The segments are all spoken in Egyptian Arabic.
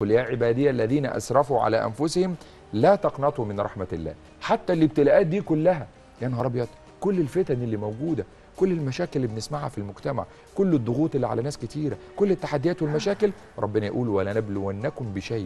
قل يا عبادي الذين اسرفوا على انفسهم لا تقنطوا من رحمه الله حتى الابتلاءات دي كلها يا نهار ابيض كل الفتن اللي موجوده كل المشاكل اللي بنسمعها في المجتمع كل الضغوط اللي على ناس كتيره كل التحديات والمشاكل ربنا يقول ولنبلونكم بشيء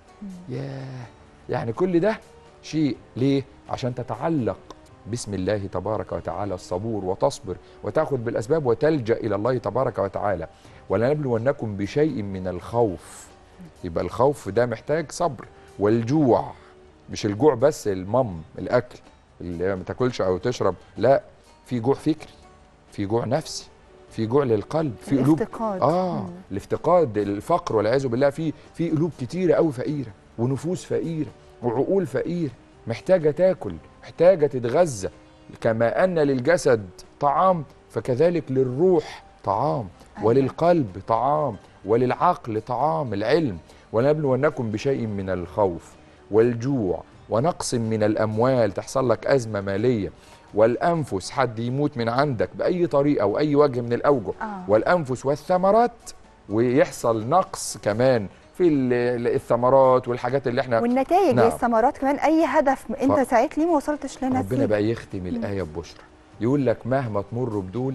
ياه يعني كل ده شيء ليه عشان تتعلق بسم الله تبارك وتعالى الصبور وتصبر وتاخذ بالاسباب وتلجا الى الله تبارك وتعالى ولنبلونكم بشيء من الخوف يبقى الخوف ده محتاج صبر والجوع مش الجوع بس المم الاكل اللي ما تاكلش او تشرب لا في جوع فكري في جوع نفسي في جوع للقلب في قلوب الافتقاد اه مم. الافتقاد الفقر والعياذ بالله في في قلوب كتيره قوي فقيره ونفوس فقيره وعقول فقيره محتاجه تاكل محتاجه تتغذى كما ان للجسد طعام فكذلك للروح طعام أيوة. وللقلب طعام وللعقل طعام العلم ولنبلونكم بشيء من الخوف والجوع ونقص من الاموال تحصل لك ازمه ماليه والانفس حد يموت من عندك باي طريقه او اي وجه من الاوجه آه. والانفس والثمرات ويحصل نقص كمان في ال- ال- الثمرات والحاجات اللي احنا والنتائج نعم. والثمرات كمان اي هدف انت ف- سعيت ليه ما وصلتش ربنا لنتيجه بقى يختم الايه ببشرى يقول لك مهما تمر بدول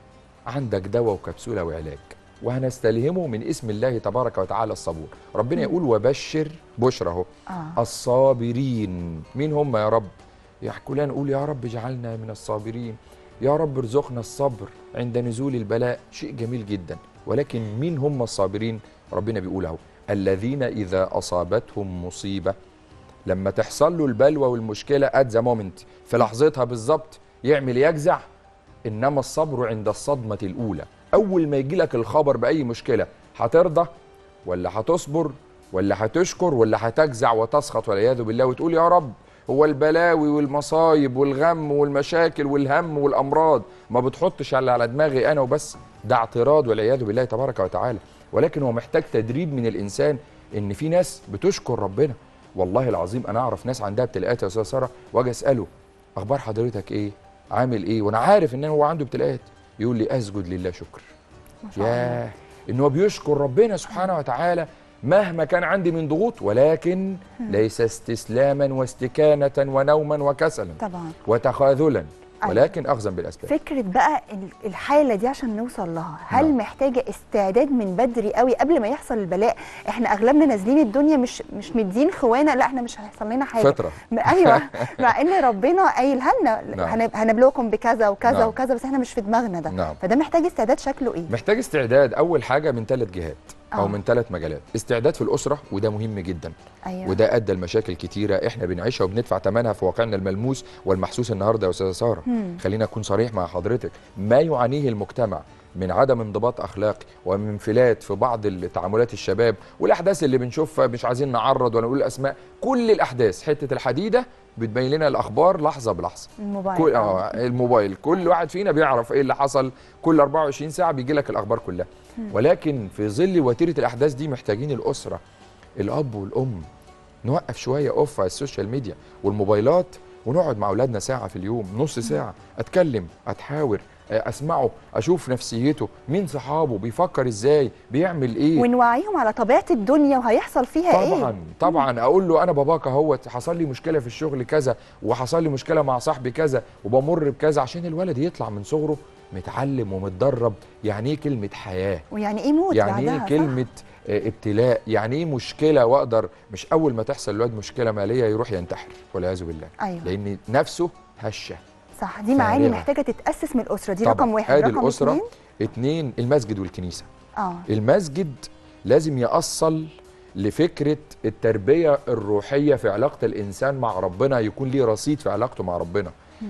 عندك دواء وكبسوله وعلاج وهنستلهمه من اسم الله تبارك وتعالى الصبور ربنا يقول وبشر بشرى اهو اه الصابرين مين هم يا رب يحكوا لنا نقول يا رب اجعلنا من الصابرين يا رب ارزقنا الصبر عند نزول البلاء شيء جميل جدا ولكن مين هم الصابرين ربنا بيقول اهو الذين اذا اصابتهم مصيبه لما تحصل له البلوى والمشكله ات ذا مومنت في لحظتها بالظبط يعمل يجزع انما الصبر عند الصدمه الاولى اول ما يجي لك الخبر باي مشكله هترضى ولا هتصبر ولا هتشكر ولا هتجزع وتسخط والعياذ بالله وتقول يا رب هو البلاوي والمصايب والغم والمشاكل والهم والامراض ما بتحطش على على دماغي انا وبس ده اعتراض والعياذ بالله تبارك وتعالى ولكن هو محتاج تدريب من الانسان ان في ناس بتشكر ربنا والله العظيم انا اعرف ناس عندها ابتلاءات يا استاذ ساره واجي اساله اخبار حضرتك ايه عامل ايه وانا عارف ان هو عنده ابتلاءات يقول لي اسجد لله شكر ما شاء الله ياه ان هو بيشكر ربنا سبحانه وتعالى مهما كان عندي من ضغوط ولكن ليس استسلاما واستكانه ونوما وكسلا طبعا وتخاذلا أيوة. ولكن اخذا بالاسباب فكره بقى ال- الحاله دي عشان نوصل لها هل نعم. محتاجه استعداد من بدري قوي قبل ما يحصل البلاء احنا اغلبنا نازلين الدنيا مش مش مدين خوانه لا احنا مش هيحصل لنا حاجه فطره م- ايوه مع ان ربنا قايلها لنا نعم. هنب- هنبلوكم بكذا وكذا نعم. وكذا بس احنا مش في دماغنا ده نعم. فده محتاج استعداد شكله ايه محتاج استعداد اول حاجه من ثلاث جهات او آه. من ثلاث مجالات استعداد في الاسره وده مهم جدا ايوه وده ادى لمشاكل كتيره احنا بنعيشها وبندفع ثمنها في واقعنا الملموس والمحسوس النهارده يا استاذه ساره مم. خلينا اكون صريح مع حضرتك ما يعانيه المجتمع من عدم انضباط اخلاقي ومن انفلات في بعض التعاملات الشباب والاحداث اللي بنشوفها مش عايزين نعرض ولا نقول اسماء كل الاحداث حته الحديده بتبين لنا الاخبار لحظه بلحظه الموبايل كل آه. اه الموبايل كل واحد فينا بيعرف ايه اللي حصل كل 24 ساعه بيجي لك الاخبار كلها ولكن في ظل وتيره الاحداث دي محتاجين الاسره الاب والام نوقف شويه اوف على السوشيال ميديا والموبايلات ونقعد مع اولادنا ساعه في اليوم نص ساعه اتكلم اتحاور آه، اسمعه اشوف نفسيته مين صحابه بيفكر ازاي بيعمل ايه ونوعيهم على طبيعه الدنيا وهيحصل فيها طبعا ايه طبعا اقول له انا باباك اهوت حصل لي مشكله في الشغل كذا وحصل لي مشكله مع صاحبي كذا وبمر بكذا عشان الولد يطلع من صغره متعلم ومتدرب يعني ايه كلمه حياه ويعني ايه موت يعني بعدها ايه صح؟ كلمه آه، ابتلاء يعني ايه مشكله واقدر مش اول ما تحصل الولد مشكله ماليه يروح ينتحر والعياذ بالله ايوه لان نفسه هشه صح دي معاني فارغة. محتاجه تتاسس من الاسره دي طبعاً. رقم واحد ادي رقم الاسره اتنين اتنين المسجد والكنيسه اه المسجد لازم يأصل لفكرة التربية الروحية في علاقة الإنسان مع ربنا يكون ليه رصيد في علاقته مع ربنا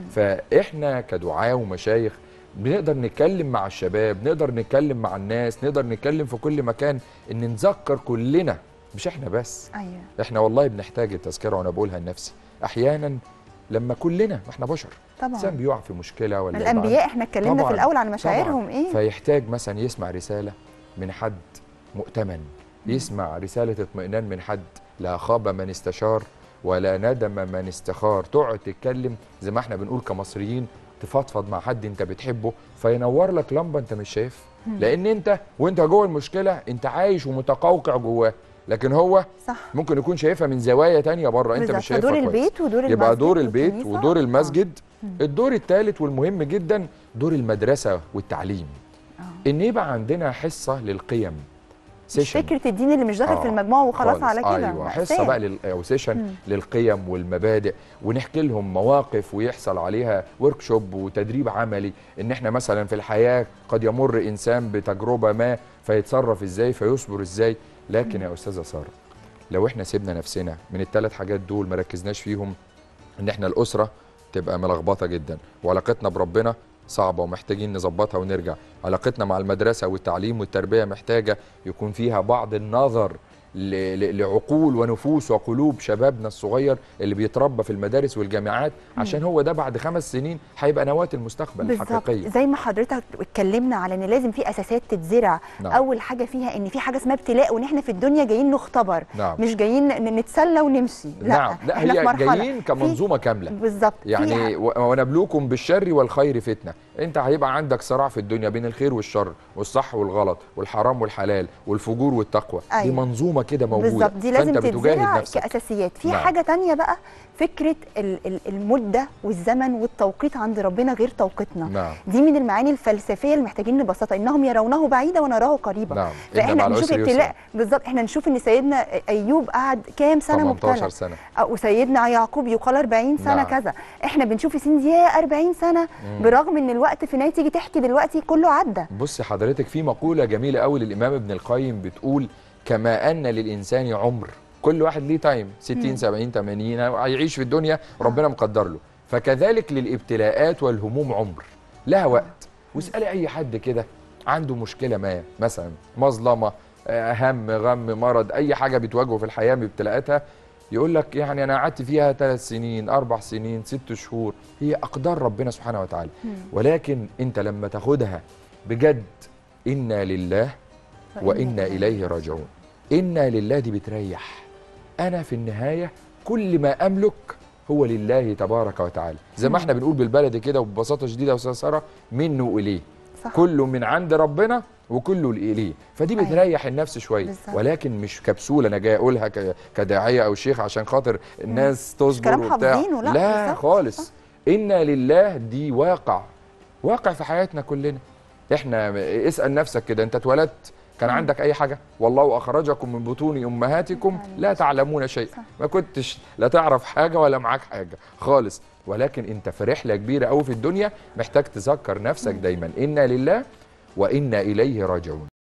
فإحنا كدعاة ومشايخ بنقدر نتكلم مع الشباب نقدر نتكلم مع الناس نقدر نتكلم في كل مكان إن نذكر كلنا مش إحنا بس ايوه إحنا والله بنحتاج التذكرة وأنا بقولها لنفسي أحيانا لما كلنا إحنا بشر طبعا إنسان بيقع في مشكلة ولا يبقى الانبياء احنا اتكلمنا طبعاً، في الاول عن مشاعرهم طبعاً. ايه فيحتاج مثلا يسمع رسالة من حد مؤتمن يسمع رسالة اطمئنان من حد لا خاب من استشار ولا ندم من استخار تقعد تتكلم زي ما احنا بنقول كمصريين تفضفض مع حد انت بتحبه فينور لك لمبة انت مش شايفها لان انت وانت جوه المشكلة انت عايش ومتقوقع جواه لكن هو صح ممكن يكون شايفها من زوايا تانية بره انت بالظبط. مش شايفها فدور كويس البيت ودور يبقى المسجد دور البيت والكنيسة. ودور آه. المسجد مم. الدور الثالث والمهم جدا دور المدرسة والتعليم آه. ان يبقى عندنا حصة للقيم مش سيشن فكره الدين اللي مش داخل في آه، المجموعه وخلاص خالص. على كده ايوه حصه مأساة. بقى لل... او سيشن مم. للقيم والمبادئ ونحكي لهم مواقف ويحصل عليها ورك شوب وتدريب عملي ان احنا مثلا في الحياه قد يمر انسان بتجربه ما فيتصرف ازاي فيصبر ازاي لكن يا استاذه ساره لو احنا سيبنا نفسنا من الثلاث حاجات دول ما ركزناش فيهم ان احنا الاسره تبقى ملخبطه جدا وعلاقتنا بربنا صعبه ومحتاجين نظبطها ونرجع علاقتنا مع المدرسه والتعليم والتربيه محتاجه يكون فيها بعض النظر ل- ل- لعقول ونفوس وقلوب شبابنا الصغير اللي بيتربى في المدارس والجامعات عشان هو ده بعد خمس سنين هيبقى نواه المستقبل بالظبط الحقيقيه زي ما حضرتك اتكلمنا على ان لازم في اساسات تتزرع نعم. اول حاجه فيها ان في حاجه اسمها ابتلاء وان احنا في الدنيا جايين نختبر نعم مش جايين ن- نتسلى ونمشي لا نعم لا احنا في هي مرحله جايين كمنظومه كامله بالظبط يعني فيها- و- ونبلوكم بالشر والخير فتنه انت هيبقى عندك صراع في الدنيا بين الخير والشر والصح والغلط والحرام والحلال والفجور والتقوى دي أيوة. منظومه كده موجوده بالظبط دي لازم فانت بتجاهد تتزرع نفسك كاساسيات في نعم. حاجه تانية بقى فكره ال- ال- المده والزمن والتوقيت عند ربنا غير توقيتنا نعم دي من المعاني الفلسفيه اللي محتاجين نبسطها انهم يرونه بعيدا ونراه قريبا نعم إن فاحنا مع نشوف العسر يسرا. ابتلاء بالظبط احنا نشوف ان سيدنا ايوب قعد كام سنه 18 مبتلى سنه أو- وسيدنا يعقوب يقال 40 سنه نعم. كذا احنا بنشوف سين يا 40 سنه مم. برغم ان الوقت في نهايه تيجي تحكي دلوقتي كله عدى بص حضرتك في مقولة جميلة قوي للإمام ابن القيم بتقول كما أن للإنسان عمر كل واحد ليه تايم 60 مم. 70 80 هيعيش في الدنيا ربنا مقدر له فكذلك للابتلاءات والهموم عمر لها وقت واسألي أي حد كده عنده مشكلة ما مثلا مظلمة آه، هم غم مرض أي حاجة بتواجهه في الحياة من ابتلاءاتها يقول لك يعني أنا قعدت فيها ثلاث سنين أربع سنين ست شهور هي أقدار ربنا سبحانه وتعالى ولكن أنت لما تاخدها بجد إنا لله وإنا إليه راجعون إنا لله دي بتريح أنا في النهاية كل ما أملك هو لله تبارك وتعالى زي ما احنا بنقول بالبلدي كده وببساطة شديدة يا أستاذ سارة منه وإليه صح كله من عند ربنا وكله إليه فدي أيوة. بتريح النفس شوية بالظبط. ولكن مش كبسولة أنا جاي أقولها ك- كداعية أو شيخ عشان خاطر الناس تصبر كلام وبتاع حافظينه، لا، لا بالظبط. خالص إنا لله دي واقع واقع في حياتنا كلنا احنا اسال نفسك كده انت اتولدت كان مم. عندك اي حاجه والله اخرجكم من بطون امهاتكم لا تعلمون شيء صح. ما كنتش لا تعرف حاجه ولا معاك حاجه خالص ولكن انت في رحله كبيره قوي في الدنيا محتاج تذكر نفسك دايما انا لله وانا اليه راجعون